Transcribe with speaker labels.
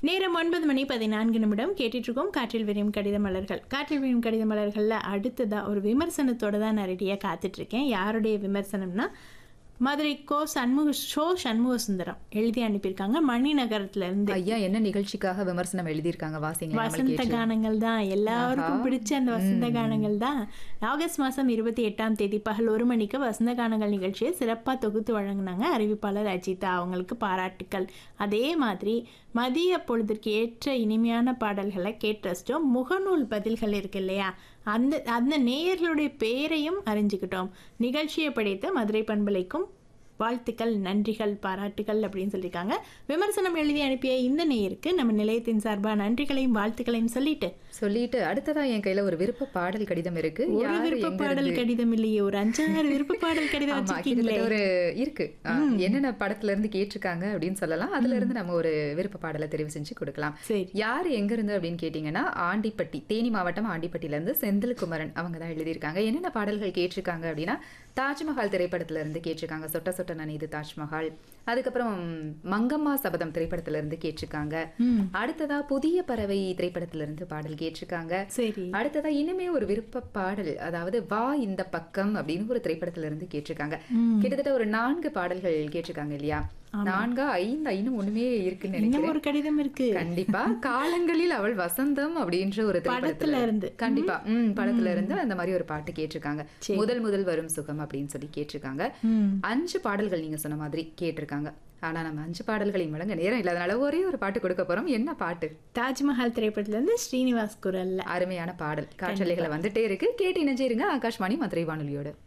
Speaker 1: நேரம் ஒன்பது மணி பதினான்கு நிமிடம் கேட்டுட்டு இருக்கோம் காற்றில் விரியும் கடித மலர்கள் காற்றில் விரியும் கடித மலர்களில் அடுத்ததா ஒரு விமர்சனத்தோட தான் நான் ரெடியாக காத்துட்டு இருக்கேன் யாருடைய விமர்சனம்னா மதுரை கோ சண்முக ஷோ சண்முக சுந்தரம் எழுதி அனுப்பியிருக்காங்க மணிநகரத்துல இருந்து
Speaker 2: ஐயா என்ன நிகழ்ச்சிக்காக விமர்சனம் எழுதியிருக்காங்க வாசிங்க
Speaker 1: வசந்த கானங்கள் தான் எல்லாருக்கும் பிடிச்ச அந்த வசந்த கானங்கள் தான் ஆகஸ்ட் மாதம் இருபத்தி எட்டாம் தேதி பகல் ஒரு மணிக்கு வசந்த கானங்கள் நிகழ்ச்சியை சிறப்பாக தொகுத்து வழங்கினாங்க அறிவிப்பாளர் அஜிதா அவங்களுக்கு பாராட்டுக்கள் அதே மாதிரி மதிய பொழுதுக்கு ஏற்ற இனிமையான பாடல்களை கேட்டு ரசிச்சோம் முகநூல் பதில்கள் இருக்கு இல்லையா அந்த அந்த நேயர்களுடைய பெயரையும் அறிஞ்சுக்கிட்டோம் நிகழ்ச்சியை படைத்த மதுரை பண்பலைக்கும் வாழ்த்துக்கள் நன்றிகள் பாராட்டுகள் அப்படின்னு சொல்லியிருக்காங்க விமர்சனம் எழுதி அனுப்பிய இந்த நேயருக்கு நம்ம நிலையத்தின் சார்பா நன்றிகளையும் வாழ்த்துக்களையும் சொல்லிட்டு
Speaker 2: சொல்லிட்டு அடுத்ததா என் கையில ஒரு விருப்ப பாடல் கடிதம் இருக்கு
Speaker 1: ஒரு
Speaker 2: யாரு
Speaker 1: விருப்ப
Speaker 2: எங்க
Speaker 1: பாடல்
Speaker 2: இருந்து-
Speaker 1: கடிதம் இல்லையே ஒரு அஞ்சாறு விருப்ப பாடல் கடிதம்
Speaker 2: ஆமா,
Speaker 1: வச்சிருக்கீங்களே
Speaker 2: கிட்டத்தட்ட ஒரு இருக்கு ஆ, என்னென்ன படத்துல இருந்து கேட்டிருக்காங்க அப்படின்னு சொல்லலாம் அதுல இருந்து நம்ம ஒரு விருப்ப பாடலை தெரிவு செஞ்சு கொடுக்கலாம்
Speaker 1: சரி
Speaker 2: யார் எங்க இருந்து அப்படின்னு கேட்டீங்கன்னா ஆண்டிப்பட்டி தேனி மாவட்டம் ஆண்டிப்பட்டில இருந்து செந்தில் குமரன் அவங்க தான் எழுதியிருக்காங்க என்னென்ன பாடல்கள் கேட்டிருக்காங்க அப்படின்னா தாஜ்மஹால் திரைப்படத்துல இருந்து கேட்டிருக்காங்க சொட்ட சொட்ட நனைது தாஜ்மஹால் அதுக்கப்புறம் மங்கம்மா சபதம் திரைப்படத்துல இருந்து கேட்டிருக்காங்க
Speaker 1: ம்
Speaker 2: அடுத்ததா புதிய பறவை திரைப்படத்துல இருந்து பாடல் கேட்டிருக்காங்க
Speaker 1: சரி
Speaker 2: அடுத்ததா இனிமே ஒரு விருப்ப பாடல் அதாவது வா இந்த பக்கம் அப்படின்னு ஒரு திரைப்படத்துல இருந்து கேட்டிருக்காங்க
Speaker 1: ம்.
Speaker 2: கிட்டத்தட்ட ஒரு நான்கு பாடல்கள் கேட்டிருக்காங்க இல்லையா நான்கா ஐந்து ஐந்து ஒண்ணுமே இருக்குன்னு நினைக்கிறேன்
Speaker 1: இன்னும் ஒரு கடிதம் இருக்கு
Speaker 2: கண்டிப்பா காலங்களில் அவள் வசந்தம் அப்படின்ற ஒரு
Speaker 1: படத்துல
Speaker 2: திரைப்படத்துல
Speaker 1: இருந்து
Speaker 2: கண்டிப்பா ம் படத்துல இருந்து அந்த மாதிரி ஒரு பாட்டு கேட்டிருக்காங்க முதல் முதல் வரும் சுகம் அப்படின்னு சொல்லி கேட்டிருக்காங்க
Speaker 1: ம்
Speaker 2: அஞ்சு பாடல்கள் நீங்க சொன்ன மாதிரி கேட்டிருக்காங்க ஆனா நம்ம அஞ்சு பாடல்களையும் வழங்க நேரம் இல்லாதனால ஒரே ஒரு பாட்டு கொடுக்க போறோம் என்ன பாட்டு
Speaker 1: தாஜ்மஹால் திரைப்படத்துல இருந்து ஸ்ரீனிவாஸ் குரல்ல
Speaker 2: அருமையான பாடல் காற்றலைகளை வந்துட்டே இருக்கு கேட்டு இணைஞ்சிருங்க ஆகாஷ்வாணி மதுரை வானொலியோட